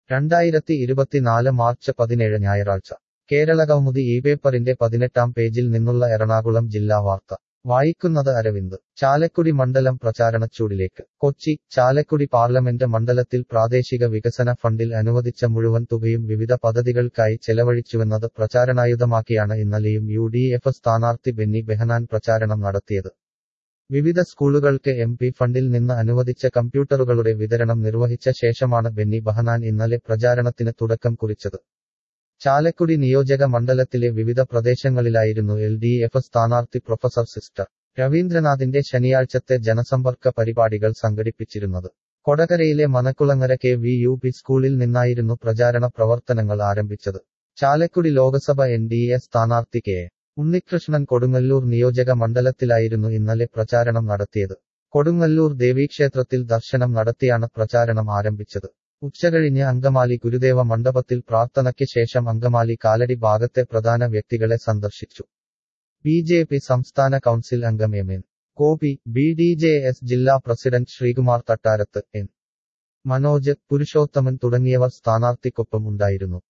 രണ്ടായിരത്തി ഇരുപത്തിനാല് മാർച്ച് പതിനേഴ് ഞായറാഴ്ച കേരളകൗമുദി ഈ പേപ്പറിന്റെ പതിനെട്ടാം പേജിൽ നിന്നുള്ള എറണാകുളം ജില്ലാ വാർത്ത വായിക്കുന്നത് അരവിന്ദ് ചാലക്കുടി മണ്ഡലം പ്രചാരണച്ചൂടിലേക്ക് കൊച്ചി ചാലക്കുടി പാർലമെന്റ് മണ്ഡലത്തിൽ പ്രാദേശിക വികസന ഫണ്ടിൽ അനുവദിച്ച മുഴുവൻ തുകയും വിവിധ പദ്ധതികൾക്കായി ചെലവഴിച്ചുവെന്നത് പ്രചാരണായുധമാക്കിയാണ് ഇന്നലെയും യു ഡി എഫ് സ്ഥാനാർത്ഥി ബെന്നി ബെഹനാൻ പ്രചാരണം നടത്തിയത് വിവിധ സ്കൂളുകൾക്ക് എം പി ഫണ്ടിൽ നിന്ന് അനുവദിച്ച കമ്പ്യൂട്ടറുകളുടെ വിതരണം നിർവഹിച്ച ശേഷമാണ് ബെന്നി ബഹനാൻ ഇന്നലെ പ്രചാരണത്തിന് തുടക്കം കുറിച്ചത് ചാലക്കുടി നിയോജക മണ്ഡലത്തിലെ വിവിധ പ്രദേശങ്ങളിലായിരുന്നു എൽ ഡി എഫ് സ്ഥാനാർത്ഥി പ്രൊഫസർ സിസ്റ്റർ രവീന്ദ്രനാഥിന്റെ ശനിയാഴ്ചത്തെ ജനസമ്പർക്ക പരിപാടികൾ സംഘടിപ്പിച്ചിരുന്നത് കൊടകരയിലെ Manakkulangara K V U P സ്കൂളിൽ നിന്നായിരുന്നു പ്രചാരണ പ്രവർത്തനങ്ങൾ ആരംഭിച്ചത് Chalakudy Lok Sabha N D A സ്ഥാനാർത്ഥി കെ ഉണ്ണികൃഷ്ണൻ കൊടുങ്ങല്ലൂർ നിയോജക മണ്ഡലത്തിലായിരുന്നു ഇന്നലെ പ്രചാരണം നടത്തിയത് കൊടുങ്ങല്ലൂർ ദേവീക്ഷേത്രത്തിൽ ദർശനം നടത്തിയാണ് പ്രചാരണം ആരംഭിച്ചത് ഉച്ചകഴിഞ്ഞ് അങ്കമാലി ഗുരുദേവ മണ്ഡപത്തിൽ പ്രാർത്ഥനയ്ക്ക് ശേഷം അങ്കമാലി കാലടി ഭാഗത്തെ പ്രധാന വ്യക്തികളെ സന്ദർശിച്ചു ബി ജെ പി സംസ്ഥാന കൗൺസിൽ അംഗം M N Gopi B D J S ജില്ലാ പ്രസിഡന്റ് ശ്രീകുമാർ തട്ടാരത്ത് എൻ മനോജ് പുരുഷോത്തമൻ തുടങ്ങിയവർ സ്ഥാനാർത്ഥിക്കൊപ്പം ഉണ്ടായിരുന്നു